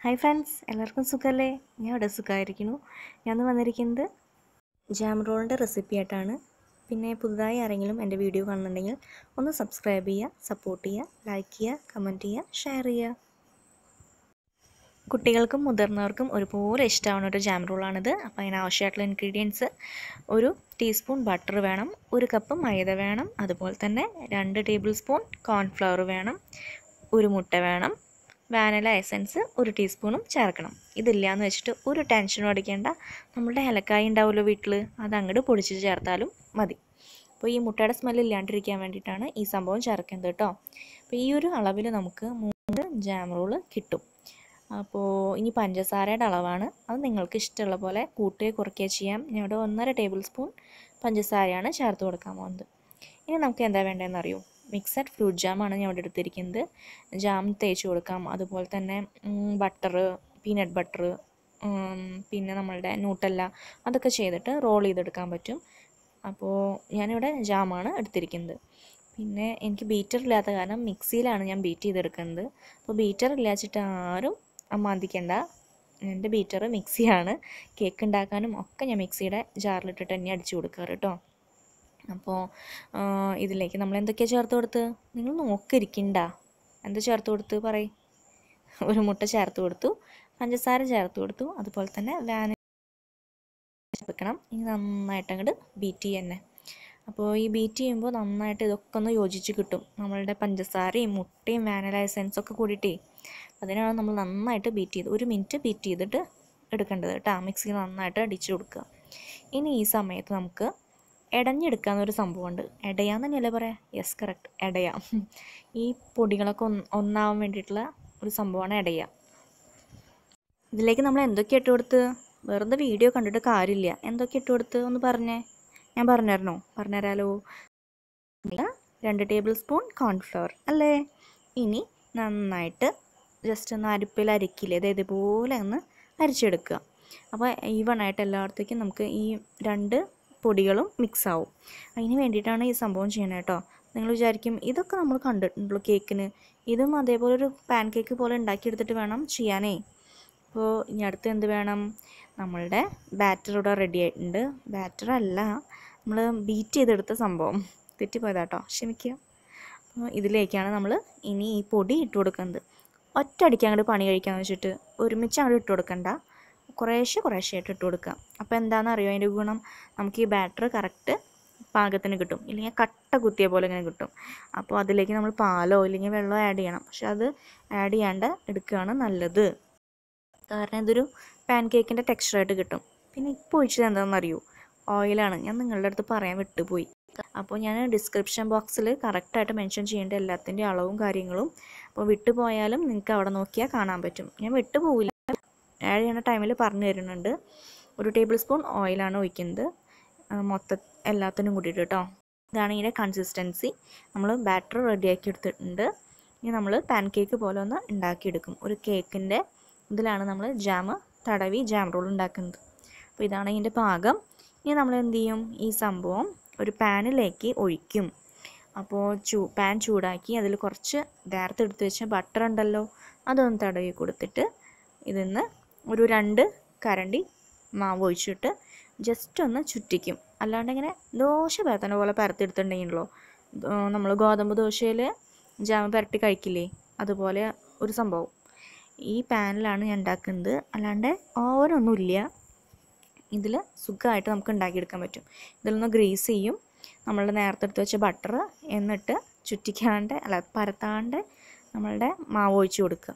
hi friends എല്ലാവർക്കും സുഖമല്ലേ ഞാൻ ഇവിടെ സുഖമായിരിക്കുന്നു ഞാൻ ഇന്ന് വന്നിരിക്കുന്നത് ജാം റോളിൻ്റെ റെസിപ്പി ആയിട്ടാണ് പിന്നെ പുതുതായി ആരെങ്കിലും എൻ്റെ വീഡിയോ കാണുന്നുണ്ടെങ്കിൽ ഒന്ന് സബ്സ്ക്രൈബ് ചെയ്യുക സപ്പോർട്ട് ചെയ്യുക ലൈക്ക് ചെയ്യുക കമൻറ്റ് ചെയ്യുക ഷെയർ ചെയ്യുക കുട്ടികൾക്കും മുതിർന്നവർക്കും ഒരുപോലെ ഇഷ്ടമാണ് ഒരു ജാം റോളാണിത് അപ്പോൾ അതിന് ആവശ്യമായിട്ടുള്ള ഇൻഗ്രീഡിയൻസ് ഒരു ടീസ്പൂൺ ബട്ടർ വേണം ഒരു കപ്പ് മൈദ വേണം അതുപോലെ തന്നെ രണ്ട് ടേബിൾ സ്പൂൺ കോൺഫ്ലവർ വേണം ഒരു മുട്ട വേണം വാനില എസൻസ് ഒരു ടീസ്പൂണും ചേർക്കണം ഇതില്ല എന്ന് വെച്ചിട്ട് ഒരു ടെൻഷനും അടിക്കേണ്ട നമ്മളുടെ ഏലക്കായ ഉണ്ടാവുമല്ലോ വീട്ടിൽ അത് അങ്ങോട്ട് പൊടിച്ച് ചേർത്താലും മതി അപ്പോൾ ഈ മുട്ടയുടെ സ്മെല്ല് ഇല്ലാണ്ടിരിക്കാൻ വേണ്ടിയിട്ടാണ് ഈ സംഭവം ചേർക്കുന്നത് കേട്ടോ അപ്പോൾ ഈ ഒരു അളവിൽ നമുക്ക് മൂന്ന് ജാം റോള് കിട്ടും അപ്പോൾ ഇനി പഞ്ചസാരയുടെ അളവാണ് അത് നിങ്ങൾക്ക് ഇഷ്ടമുള്ള പോലെ കൂട്ടുകയോ കുറയ്ക്കുകയോ ചെയ്യാം ഞാൻ ഇവിടെ ഒന്നര ടേബിൾ സ്പൂൺ പഞ്ചസാരയാണ് ചേർത്ത് കൊടുക്കാൻ പോകുന്നത് ഇനി നമുക്ക് എന്താ വേണ്ടതെന്ന് അറിയോ മിക്സഡ് ഫ്രൂട്ട് ജാമാണ് ഞാൻ ഇവിടെ എടുത്തിരിക്കുന്നത് ജാം തേച്ച് കൊടുക്കാം അതുപോലെ തന്നെ ബട്ടർ പീനട്ട് ബട്ടർ പിന്നെ നമ്മളുടെ ന്യൂട്ടല്ല അതൊക്കെ ചെയ്തിട്ട് റോൾ ചെയ്തെടുക്കാൻ പറ്റും അപ്പോൾ ഞാനിവിടെ ജാമാണ് എടുത്തിരിക്കുന്നത് പിന്നെ എനിക്ക് ബീറ്റർ ഇല്ലാത്ത കാരണം മിക്സിയിലാണ് ഞാൻ ബീറ്റ് ചെയ്തെടുക്കുന്നത് അപ്പോൾ ബീറ്റർ ഇല്ലാച്ചിട്ട് ആരും മന്തിക്കണ്ട എൻ്റെ ബീറ്റർ മിക്സിയാണ് കേക്ക് ഉണ്ടാക്കാനും ഒക്കെ ഞാൻ മിക്സിയുടെ ജാറിലിട്ടിട്ട് തന്നെ അടിച്ചു കൊടുക്കാറ് കേട്ടോ അപ്പോൾ ഇതിലേക്ക് നമ്മൾ എന്തൊക്കെയാണ് ചേർത്ത് കൊടുത്ത് നിങ്ങൾ നോക്കിയിരിക്കണ്ട എന്താ ചേർത്ത് കൊടുത്ത് പറയ് ഒരു മുട്ട ചേർത്ത് കൊടുത്തു പഞ്ചസാര ചേർത്ത് കൊടുത്തു അതുപോലെ തന്നെ വാനില വെക്കണം ഇനി നന്നായിട്ട് അങ്ങോട്ട് ബീറ്റ് ചെയ്യന്നെ അപ്പോൾ ഈ ബീറ്റ് ചെയ്യുമ്പോൾ നന്നായിട്ട് ഇതൊക്കെ ഒന്ന് യോജിച്ച് കിട്ടും നമ്മളുടെ പഞ്ചസാരയും മുട്ടയും വാനില എസൻസ് ഒക്കെ കൂടിയിട്ടേ അതിനാണ് നമ്മൾ നന്നായിട്ട് ബീറ്റ് ചെയ്ത് ഒരു മിനിറ്റ് ബീറ്റ് ചെയ്തിട്ട് എടുക്കേണ്ടത് കേട്ടോ മിക്സിയിൽ നന്നായിട്ട് അടിച്ചു കൊടുക്കുക ഇനി ഈ സമയത്ത് നമുക്ക് ഇടഞ്ഞെടുക്കാന്നൊരു സംഭവമുണ്ട് ഇടയാന്ന് തന്നെയല്ലേ പറയാം യെസ് കറക്റ്റ് ഇടയാം ഈ പൊടികളൊക്കെ ഒന്ന് ഒന്നാവാൻ വേണ്ടിയിട്ടുള്ള ഒരു സംഭവമാണ് ഇടയ ഇതിലേക്ക് നമ്മൾ എന്തൊക്കെ ഇട്ട് കൊടുത്ത് വെറുതെ വീഡിയോ കണ്ടിട്ട് കാര്യമില്ല എന്തൊക്കെ ഇട്ട് കൊടുത്ത് ഒന്ന് പറഞ്ഞേ ഞാൻ പറഞ്ഞുതരണോ പറഞ്ഞുതരാലോ രണ്ട് ടേബിൾ സ്പൂൺ കോൺഫ്ലവർ അല്ലേ ഇനി നന്നായിട്ട് ജസ്റ്റ് ഒന്ന് അരിപ്പിൽ അരിക്കില്ലേ അത് ഇതുപോലെ ഒന്ന് അരിച്ചെടുക്കുക അപ്പോൾ ഈവണായിട്ട് എല്ലായിടത്തേക്കും നമുക്ക് ഈ രണ്ട് പൊടികളും മിക്സ് ആവും അതിന് വേണ്ടിയിട്ടാണ് ഈ സംഭവം ചെയ്യണത് കേട്ടോ നിങ്ങൾ വിചാരിക്കും ഇതൊക്കെ നമ്മൾ കണ്ടിട്ടുണ്ടല്ലോ കേക്കിന് ഇതും അതേപോലെ ഒരു പാൻ കേക്ക് പോലെ ഉണ്ടാക്കിയെടുത്തിട്ട് വേണം ചെയ്യാനേ അപ്പോൾ ഇനി അടുത്ത് എന്ത് വേണം നമ്മളുടെ ബാറ്റർ ഇവിടെ റെഡി ആയിട്ടുണ്ട് ബാറ്റർ അല്ല നമ്മൾ ബീറ്റ് ചെയ്തെടുത്ത സംഭവം തെറ്റിപ്പോയതാട്ടോ ക്ഷമിക്കുക അപ്പോൾ ഇതിലേക്കാണ് നമ്മൾ ഇനി ഈ പൊടി ഇട്ട് കൊടുക്കുന്നത് ഒറ്റ അടിക്ക് അങ്ങോട്ട് പണി കഴിക്കാമെന്ന് വെച്ചിട്ട് ഒരുമിച്ച് അങ്ങോട്ട് ഇട്ട് കൊടുക്കണ്ട കുറേശ്ശെ കുറേശ്ശെ ആയിട്ട് ഇട്ട് കൊടുക്കുക അപ്പോൾ എന്താണെന്ന് അറിയോ അതിൻ്റെ ഗുണം നമുക്ക് ഈ ബാറ്റർ കറക്റ്റ് പാകത്തിന് കിട്ടും ഇല്ലെങ്കിൽ കട്ട കുത്തിയ പോലെ ഇങ്ങനെ കിട്ടും അപ്പോൾ അതിലേക്ക് നമ്മൾ പാലോ ഇല്ലെങ്കിൽ വെള്ളമോ ആഡ് ചെയ്യണം പക്ഷെ അത് ആഡ് ചെയ്യാണ്ട് എടുക്കുകയാണ് നല്ലത് കാരണം ഇതൊരു പാൻ കേക്കിൻ്റെ ടെക്സ്ചറായിട്ട് കിട്ടും പിന്നെ ഇപ്പോൾ ഒഴിച്ചത് എന്താണെന്ന് അറിയൂ ഓയിലാണ് ഞാൻ നിങ്ങളുടെ അടുത്ത് പറയാൻ വിട്ടുപോയി അപ്പോൾ ഞാൻ ഡിസ്ക്രിപ്ഷൻ ബോക്സിൽ കറക്റ്റായിട്ട് മെൻഷൻ ചെയ്യേണ്ട എല്ലാത്തിൻ്റെ അളവും കാര്യങ്ങളും അപ്പോൾ വിട്ടുപോയാലും നിങ്ങൾക്ക് അവിടെ നോക്കിയാൽ കാണാൻ പറ്റും ഞാൻ വിട്ടുപോകില്ല ആഡ് ചെയ്യുന്ന ടൈമിൽ പറഞ്ഞു തരുന്നുണ്ട് ഒരു ടേബിൾ സ്പൂൺ ഓയിലാണ് ഒഴിക്കുന്നത് മൊത്ത എല്ലാത്തിനും കൂടിയിട്ട് കേട്ടോ ഇതാണ് ഇതിൻ്റെ കൺസിസ്റ്റൻസി നമ്മൾ ബാറ്റർ റെഡിയാക്കി എടുത്തിട്ടുണ്ട് ഇനി നമ്മൾ പാൻ കേക്ക് പോലെ ഒന്ന് ഉണ്ടാക്കിയെടുക്കും ഒരു കേക്കിൻ്റെ ഇതിലാണ് നമ്മൾ ജാം തടവി ജാം റോൾ ഉണ്ടാക്കുന്നത് അപ്പോൾ ഇതാണ് ഇതിൻ്റെ പാകം ഇനി നമ്മൾ എന്ത് ചെയ്യും ഈ സംഭവം ഒരു പാനിലേക്ക് ഒഴിക്കും അപ്പോൾ ചൂ പാൻ ചൂടാക്കി അതിൽ കുറച്ച് നേരത്തെ എടുത്ത് വെച്ച ബട്ടർ ഉണ്ടല്ലോ അതൊന്ന് തടവി കൊടുത്തിട്ട് ഇതിന്ന് ഒരു രണ്ട് കരണ്ടി മാവ് ഒഴിച്ചിട്ട് ജസ്റ്റ് ഒന്ന് ചുറ്റിക്കും അല്ലാണ്ട് ഇങ്ങനെ ദോശ പരത്തുന്ന പോലെ പരത്തിയെടുത്തിട്ടുണ്ടെങ്കിലോ നമ്മൾ ഗോതമ്പ് ദോശയിൽ ജാമ പരട്ടി കഴിക്കില്ലേ അതുപോലെ ഒരു സംഭവം ഈ പാനിലാണ് ഞാൻ ഉണ്ടാക്കുന്നത് അല്ലാണ്ട് ഓവനൊന്നുമില്ല ഇതിൽ സുഖമായിട്ട് നമുക്ക് ഉണ്ടാക്കിയെടുക്കാൻ പറ്റും ഇതിലൊന്ന് ഗ്രീസ് ചെയ്യും നമ്മൾ നേരത്തെ എടുത്ത് വെച്ച ബട്ടർ എന്നിട്ട് ചുറ്റിക്കാണ്ട് അല്ല പരത്താണ്ട് നമ്മളുടെ മാവ് ഒഴിച്ച് കൊടുക്കുക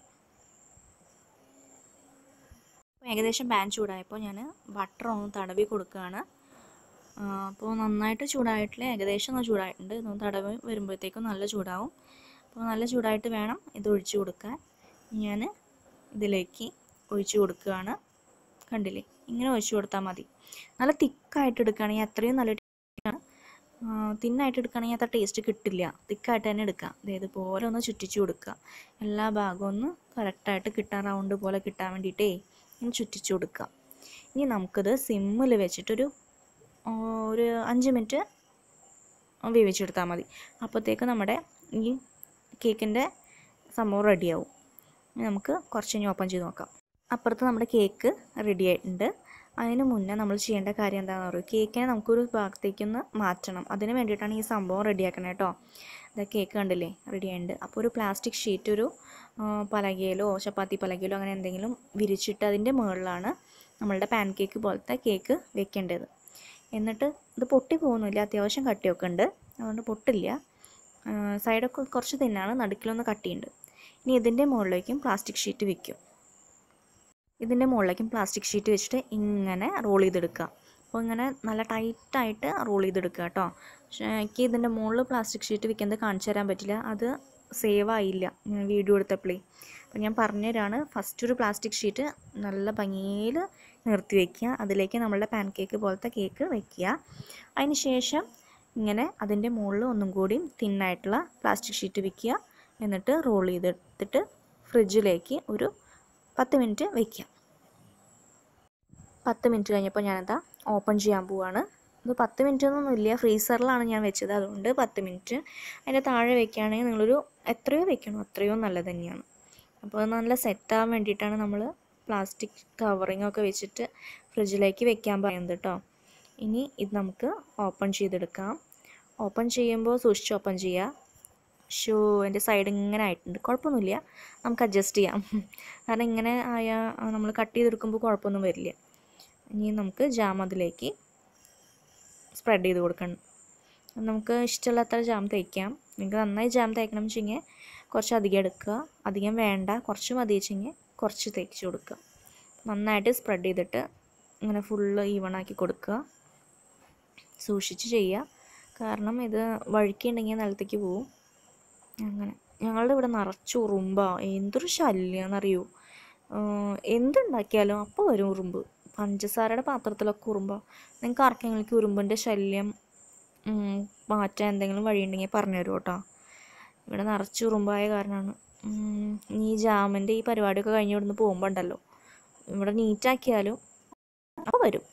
ഏകദേശം പാൻ ചൂടായപ്പോൾ ഞാൻ ബട്ടർ ഒന്ന് തടവി കൊടുക്കുകയാണ് അപ്പോൾ നന്നായിട്ട് ചൂടായിട്ടില്ല ഏകദേശം ഒന്ന് ചൂടായിട്ടുണ്ട് ഇതൊന്ന് തടവി വരുമ്പോഴത്തേക്കും നല്ല ചൂടാവും അപ്പോൾ നല്ല ചൂടായിട്ട് വേണം ഇത് ഒഴിച്ച് കൊടുക്കാൻ ഞാൻ ഇതിലേക്ക് ഒഴിച്ച് കൊടുക്കുകയാണ് കണ്ടില്ലേ ഇങ്ങനെ ഒഴിച്ച് കൊടുത്താൽ മതി നല്ല തിക്കായിട്ട് എടുക്കുകയാണെങ്കിൽ അത്രയും നല്ല ടേസ്റ്റാണ് തിന്നായിട്ട് എടുക്കുകയാണെങ്കിൽ അത്ര ടേസ്റ്റ് കിട്ടില്ല തിക്കായിട്ട് തന്നെ എടുക്കാം ഇതേതുപോലെ ഒന്ന് ചുറ്റിച്ച് കൊടുക്കുക എല്ലാ ഭാഗവും ഒന്ന് കറക്റ്റായിട്ട് കിട്ടാൻ റൗണ്ട് പോലെ കിട്ടാൻ വേണ്ടിയിട്ടേ ഇനി ചുറ്റിച്ച് കൊടുക്കുക ഇനി നമുക്കിത് സിമ്മിൽ വെച്ചിട്ടൊരു ഒരു അഞ്ച് മിനിറ്റ് വേവിച്ചെടുത്താൽ മതി അപ്പോഴത്തേക്ക് നമ്മുടെ ഈ കേക്കിൻ്റെ സംഭവം റെഡിയാവും ഇനി നമുക്ക് കുറച്ച് കഴിഞ്ഞ് ഓപ്പൺ ചെയ്ത് നോക്കാം അപ്പുറത്ത് നമ്മുടെ കേക്ക് റെഡി ആയിട്ടുണ്ട് അതിന് മുന്നേ നമ്മൾ ചെയ്യേണ്ട കാര്യം എന്താണെന്ന് പറയുക കേക്കിനെ നമുക്കൊരു ഭാഗത്തേക്കൊന്ന് മാറ്റണം അതിന് വേണ്ടിയിട്ടാണ് ഈ സംഭവം റെഡിയാക്കണേ കേട്ടോ ഇതാ കേക്ക് കണ്ടില്ലേ റെഡി ആയിട്ടുണ്ട് അപ്പോൾ ഒരു പ്ലാസ്റ്റിക് ഷീറ്റ് ഒരു ആ, പലകയിലോ ചപ്പാത്തി പലകയിലോ അങ്ങനെ എന്തെങ്കിലും വിരിച്ചിട്ട് അതിൻ്റെ മുകളിലാണ് നമ്മളുടെ പാൻ കേക്ക് പോലത്തെ കേക്ക് വെക്കേണ്ടത് എന്നിട്ട് ഇത് പൊട്ടി പോകുന്നില്ല അത്യാവശ്യം കട്ടിയൊക്കെ ഉണ്ട് അതുകൊണ്ട് പൊട്ടില്ല ആ, സൈഡൊക്കെ കുറച്ച് തിന്നാണ് നടുക്കിലൊന്ന് കട്ടിയുണ്ട് ഇനി ഇതിൻ്റെ മുകളിലേക്കും പ്ലാസ്റ്റിക് ഷീറ്റ് വെക്കും ഇതിൻ്റെ മുകളിലേക്കും പ്ലാസ്റ്റിക് ഷീറ്റ് വെച്ചിട്ട് ഇങ്ങനെ റോൾ ചെയ്തെടുക്കുക അപ്പോൾ ഇങ്ങനെ നല്ല ടൈറ്റായിട്ട് റോൾ ചെയ്തെടുക്കുക കേട്ടോ പക്ഷേ എനിക്ക് ഇതിൻ്റെ മുകളിൽ പ്ലാസ്റ്റിക് ഷീറ്റ് വെക്കുന്നത് കാണിച്ചു തരാൻ പറ്റില്ല അത് സേവ് ആയില്ല ഞാൻ വീഡിയോ എടുത്തപ്പോഴേ അപ്പോൾ ഞാൻ പറഞ്ഞുതരാണ് ഫസ്റ്റ് ഒരു പ്ലാസ്റ്റിക് ഷീറ്റ് നല്ല ഭംഗിയിൽ നിർത്തി വയ്ക്കുക അതിലേക്ക് നമ്മളുടെ പാൻ കേക്ക് പോലത്തെ കേക്ക് വെക്കുക അതിന് ശേഷം ഇങ്ങനെ അതിൻ്റെ മുകളിൽ ഒന്നും കൂടി തിന്നായിട്ടുള്ള പ്ലാസ്റ്റിക് ഷീറ്റ് വെക്കുക എന്നിട്ട് റോൾ ചെയ്തെടുത്തിട്ട് ഫ്രിഡ്ജിലേക്ക് ഒരു പത്ത് മിനിറ്റ് വയ്ക്കുക പത്ത് മിനിറ്റ് കഴിഞ്ഞപ്പോൾ ഞാനെന്താ ഓപ്പൺ ചെയ്യാൻ പോവാണ് ഇത് പത്ത് മിനിറ്റ് ഒന്നും ഇല്ല ഫ്രീസറിലാണ് ഞാൻ വെച്ചത് അതുകൊണ്ട് പത്ത് മിനിറ്റ് അതിൻ്റെ താഴെ വെക്കുകയാണെങ്കിൽ നിങ്ങളൊരു എത്രയോ വെക്കണം അത്രയോ നല്ലത് തന്നെയാണ് അപ്പോൾ അത് നല്ല സെറ്റാകാൻ വേണ്ടിയിട്ടാണ് നമ്മൾ പ്ലാസ്റ്റിക് കവറിങ് ഒക്കെ വെച്ചിട്ട് ഫ്രിഡ്ജിലേക്ക് വെക്കാൻ പറയുന്നത് കേട്ടോ ഇനി ഇത് നമുക്ക് ഓപ്പൺ ചെയ്തെടുക്കാം ഓപ്പൺ ചെയ്യുമ്പോൾ സൂക്ഷിച്ച് ഓപ്പൺ ചെയ്യുക ഷോ എൻ്റെ സൈഡ് ഇങ്ങനെ ആയിട്ടുണ്ട് കുഴപ്പമൊന്നുമില്ല നമുക്ക് അഡ്ജസ്റ്റ് ചെയ്യാം കാരണം ഇങ്ങനെ ആയാൽ നമ്മൾ കട്ട് ചെയ്തെടുക്കുമ്പോൾ കുഴപ്പമൊന്നും വരില്ല ഇനി നമുക്ക് ജാം അതിലേക്ക് സ്പ്രെഡ് ചെയ്ത് കൊടുക്കണം നമുക്ക് ഇഷ്ടമുള്ളത്ര ജാം തേക്കാം നിങ്ങൾക്ക് നന്നായി ജാം തേക്കണം വെച്ചെങ്കിൽ കുറച്ച് അധികം എടുക്കുക അധികം വേണ്ട കുറച്ച് മതി വെച്ചെങ്കിൽ കുറച്ച് തേച്ച് കൊടുക്കുക നന്നായിട്ട് സ്പ്രെഡ് ചെയ്തിട്ട് ഇങ്ങനെ ഫുള്ള് ഈവൺ ആക്കി കൊടുക്കുക സൂക്ഷിച്ച് ചെയ്യുക കാരണം ഇത് വഴുക്കിയുണ്ടെങ്കിൽ നിലത്തേക്ക് പോവും അങ്ങനെ ഞങ്ങളുടെ ഇവിടെ നിറച്ച് ഉറുമ്പ എന്തൊരു ശല്യമെന്നറിയോ എന്തുണ്ടാക്കിയാലും അപ്പോൾ വരും ഉറുമ്പ് പഞ്ചസാരയുടെ പാത്രത്തിലൊക്കെ ഉറുമ്പ നിങ്ങൾക്ക് ആർക്കെങ്കിലും ഉറുമ്പിൻ്റെ ശല്യം ഉം, മാറ്റാൻ എന്തെങ്കിലും വഴിയുണ്ടെങ്കിൽ പറഞ്ഞു തരുമോ കേട്ടോ ഇവിടെ നിറച്ച് ഉറുമ്പായ കാരണമാണ് ഉം, ഈ ജാമിൻ്റെ ഈ പരിപാടിയൊക്കെ കഴിഞ്ഞ് ഇവിടുന്ന് പോകുമ്പോൾ ഉണ്ടല്ലോ ഇവിടെ നീറ്റാക്കിയാലും അപ്പോൾ വരും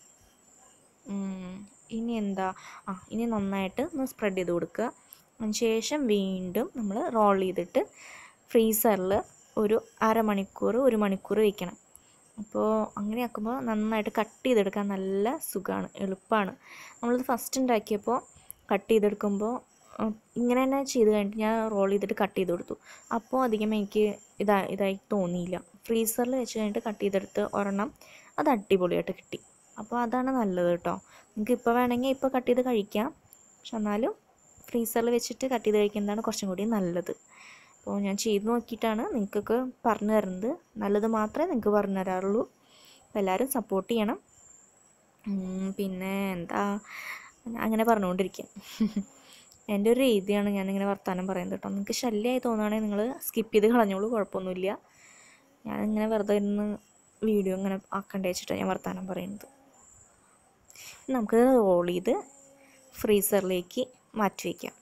ഉം, ഇനി എന്താ ആ ഇനി നന്നായിട്ട് ഒന്ന് സ്പ്രെഡ് ചെയ്ത് കൊടുക്കുക അതിന് ശേഷം വീണ്ടും നമ്മൾ റോൾ ചെയ്തിട്ട് ഫ്രീസറിൽ ഒരു അരമണിക്കൂർ ഒരു മണിക്കൂർ വയ്ക്കണം അപ്പോൾ അങ്ങനെ ആക്കുമ്പോൾ നന്നായിട്ട് കട്ട് ചെയ്തെടുക്കാൻ നല്ല സുഖമാണ് എളുപ്പമാണ് നമ്മളിത് ഫസ്റ്റ് ഉണ്ടാക്കിയപ്പോൾ കട്ട് ചെയ്തെടുക്കുമ്പോൾ ഉം, ഇങ്ങനെ തന്നെ ചെയ്ത് കഴിഞ്ഞിട്ട് ഞാൻ റോൾ ചെയ്തിട്ട് കട്ട് ചെയ്ത് കൊടുത്തു അപ്പോൾ അധികം എനിക്ക് ഇതാ ഇതായി തോന്നിയില്ല ഫ്രീസറിൽ വെച്ച് കഴിഞ്ഞിട്ട് കട്ട് ചെയ്തെടുത്ത് ഒരെണ്ണം അത് അടിപൊളിയായിട്ട് കിട്ടി അപ്പോൾ അതാണ് നല്ലത് കേട്ടോ നിങ്ങൾക്ക് ഇപ്പോൾ വേണമെങ്കിൽ ഇപ്പോൾ കട്ട് ചെയ്ത് കഴിക്കാം പക്ഷെ എന്നാലും ഫ്രീസറിൽ വെച്ചിട്ട് കട്ട് ചെയ്ത് കഴിക്കുന്നതാണ് കുറച്ചും കൂടി നല്ലത് അപ്പോൾ ഞാൻ ചെയ്ത് നോക്കിയിട്ടാണ് നിങ്ങൾക്കൊക്കെ പറഞ്ഞു തരുന്നത് നല്ലത് മാത്രമേ നിങ്ങൾക്ക് പറഞ്ഞു തരാറുള്ളൂ അപ്പോൾ എല്ലാവരും സപ്പോർട്ട് ചെയ്യണം ഉം, പിന്നെ എന്താ അങ്ങനെ പറഞ്ഞുകൊണ്ടിരിക്കുക എൻ്റെ ഒരു രീതിയാണ് ഞാനിങ്ങനെ വർത്തമാനം പറയുന്നത് കേട്ടോ നിങ്ങൾക്ക് ശല്യമായി തോന്നുകയാണെങ്കിൽ നിങ്ങൾ സ്കിപ്പ് ചെയ്ത് കളഞ്ഞോളൂ കുഴപ്പമൊന്നുമില്ല ഞാനിങ്ങനെ വെറുതെ ഇരുന്ന് വീഡിയോ ഇങ്ങനെ ആക്കണ്ടേ വെച്ചിട്ടാണ് ഞാൻ വർത്തമാനം പറയുന്നത് നമുക്ക് റോൾ ചെയ്ത് ഫ്രീസറിലേക്ക് മാറ്റി വയ്ക്കാം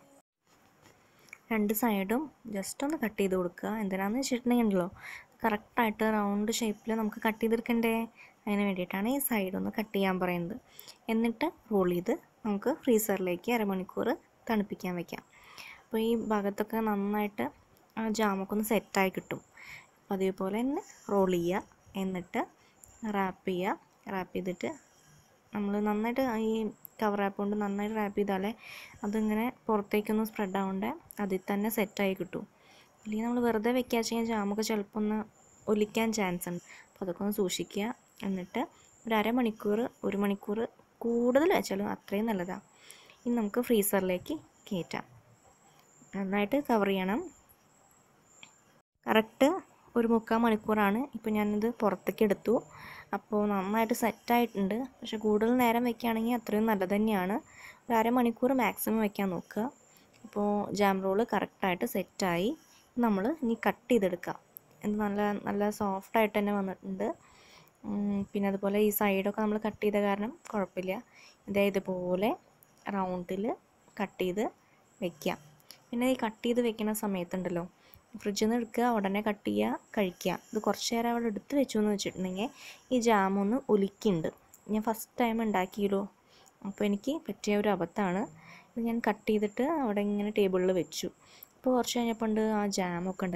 രണ്ട് സൈഡും ജസ്റ്റ് ഒന്ന് കട്ട് ചെയ്ത് കൊടുക്കുക എന്തിനാന്ന് വെച്ചിട്ടുണ്ടെങ്കിൽ ഉണ്ടല്ലോ കറക്റ്റായിട്ട് റൗണ്ട് ഷേപ്പിൽ നമുക്ക് കട്ട് ചെയ്തെടുക്കണ്ടേ അതിന് വേണ്ടിയിട്ടാണ് ഈ സൈഡ് ഒന്ന് കട്ട് ചെയ്യാൻ പറയുന്നത് എന്നിട്ട് റോൾ ചെയ്ത് നമുക്ക് ഫ്രീസറിലേക്ക് അരമണിക്കൂർ തണുപ്പിക്കാൻ വെക്കാം അപ്പോൾ ഈ ഭാഗത്തൊക്കെ നന്നായിട്ട് ആ ജാമൊക്കെ ഒന്ന് സെറ്റായി കിട്ടും അപ്പോൾ അതേപോലെ തന്നെ റോൾ ചെയ്യുക എന്നിട്ട് റാപ്പ് ചെയ്യുക റാപ്പ് ചെയ്തിട്ട് നമ്മൾ നന്നായിട്ട് ഈ കവർ റാപ്പ് കൊണ്ട് നന്നായിട്ട് റാപ്പ് ചെയ്താലേ അതിങ്ങനെ പുറത്തേക്കൊന്നും സ്പ്രെഡ് ആവണ്ടേ അതിൽ തന്നെ സെറ്റായി കിട്ടും അല്ലെങ്കിൽ നമ്മൾ വെറുതെ വെക്കുക വെച്ചാൽ ജാമൊക്കെ ചിലപ്പോൾ ഒന്ന് ഒലിക്കാൻ ചാൻസ് ഉണ്ട് അപ്പോൾ അതൊക്കെ ഒന്ന് സൂക്ഷിക്കുക എന്നിട്ട് ഒരു അരമണിക്കൂർ ഒരു മണിക്കൂർ കൂടുതൽ വെച്ചാലും അത്രയും നല്ലതാണ് ഇനി നമുക്ക് ഫ്രീസറിലേക്ക് കയറ്റാം നന്നായിട്ട് കവർ ചെയ്യണം കറക്റ്റ് ഒരു മുക്കാൽ മണിക്കൂറാണ് ഇപ്പോൾ ഞാനിത് പുറത്തേക്ക് എടുത്തു അപ്പോൾ നന്നായിട്ട് സെറ്റായിട്ടുണ്ട് പക്ഷെ കൂടുതൽ നേരം വെക്കുകയാണെങ്കിൽ അത്രയും നല്ലത് തന്നെയാണ് ഒരു അരമണിക്കൂർ മാക്സിമം വെക്കാൻ നോക്കുക അപ്പോൾ ജാം റോള് കറക്റ്റായിട്ട് സെറ്റായി നമ്മൾ ഇനി കട്ട് ചെയ്തെടുക്കാം ഇത് നല്ല നല്ല സോഫ്റ്റായിട്ട് തന്നെ വന്നിട്ടുണ്ട് ഉം, പിന്നെ അതുപോലെ ഈ സൈഡൊക്കെ നമ്മൾ കട്ട് ചെയ്ത കാരണം കുഴപ്പമില്ല ഇതേ ഇതുപോലെ റൗണ്ടിൽ കട്ട് ചെയ്ത് വെക്കാം പിന്നെ ഈ കട്ട് ചെയ്ത് വെക്കുന്ന സമയത്തുണ്ടല്ലോ ഫ്രിഡ്ജിൽ നിന്ന് എടുക്കുക ഉടനെ കട്ട് ചെയ്യുക കഴിക്കുക ഇത് കുറച്ച് നേരം അവിടെ എടുത്ത് വെച്ചു എന്ന് വെച്ചിട്ടുണ്ടെങ്കിൽ ഈ ജാം ഒന്ന് ഒലിക്കുന്നുണ്ട് ഞാൻ ഫസ്റ്റ് ടൈം ഉണ്ടാക്കിയല്ലോ അപ്പോൾ എനിക്ക് പറ്റിയ ഒരു അബദ്ധമാണ് ഇത് ഞാൻ കട്ട് ചെയ്തിട്ട് അവിടെ ഇങ്ങനെ ടേബിളിൽ വെച്ചു അപ്പോൾ കുറച്ച് കഴിഞ്ഞപ്പോൾ ഉണ്ട് ആ ജാമൊക്കെ ഉണ്ടല്ലോ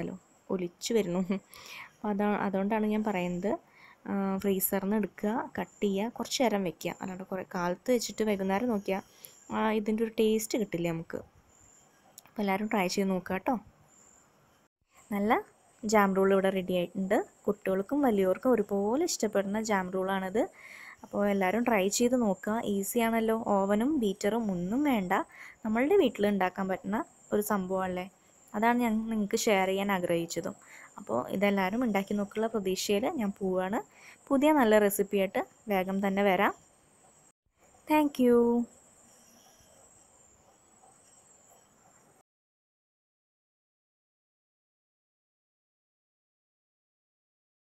ഒലിച്ചു വരുന്നു അപ്പോൾ അതാ അതുകൊണ്ടാണ് ഞാൻ പറയുന്നത് ഫ്രീസറിൽ നിന്ന് എടുക്കുക കട്ട് ചെയ്യുക കുറച്ച് നേരം വെക്കുക അല്ലാണ്ട് കുറേ കാലത്ത് വെച്ചിട്ട് വൈകുന്നേരം നോക്കിയാൽ ഇതിൻ്റെ ഒരു ടേസ്റ്റ് കിട്ടില്ല നമുക്ക് അപ്പോൾ എല്ലാവരും ട്രൈ ചെയ്ത് നോക്കുക കേട്ടോ നല്ല ജാം റോൾ ഇവിടെ റെഡി ആയിട്ടുണ്ട് കുട്ടികൾക്കും വലിയവർക്കും ഒരുപോലെ ഇഷ്ടപ്പെടുന്ന ജാം റോളാണിത് അപ്പോൾ എല്ലാവരും ട്രൈ ചെയ്ത് നോക്കുക ഈസി ആണല്ലോ ഓവനും ബീറ്ററും ഒന്നും വേണ്ട നമ്മളുടെ വീട്ടിൽ ഉണ്ടാക്കാൻ പറ്റുന്ന ഒരു സംഭവമല്ലേ അതാണ് ഞാൻ നിങ്ങൾക്ക് ഷെയർ ചെയ്യാൻ ആഗ്രഹിച്ചതും അപ്പോൾ ഇതെല്ലാവരും ഉണ്ടാക്കി നോക്കുള്ള പ്രതീക്ഷയിൽ ഞാൻ പോവുകയാണ് പുതിയ നല്ല റെസിപ്പിയായിട്ട് വേഗം തന്നെ വരാം താങ്ക്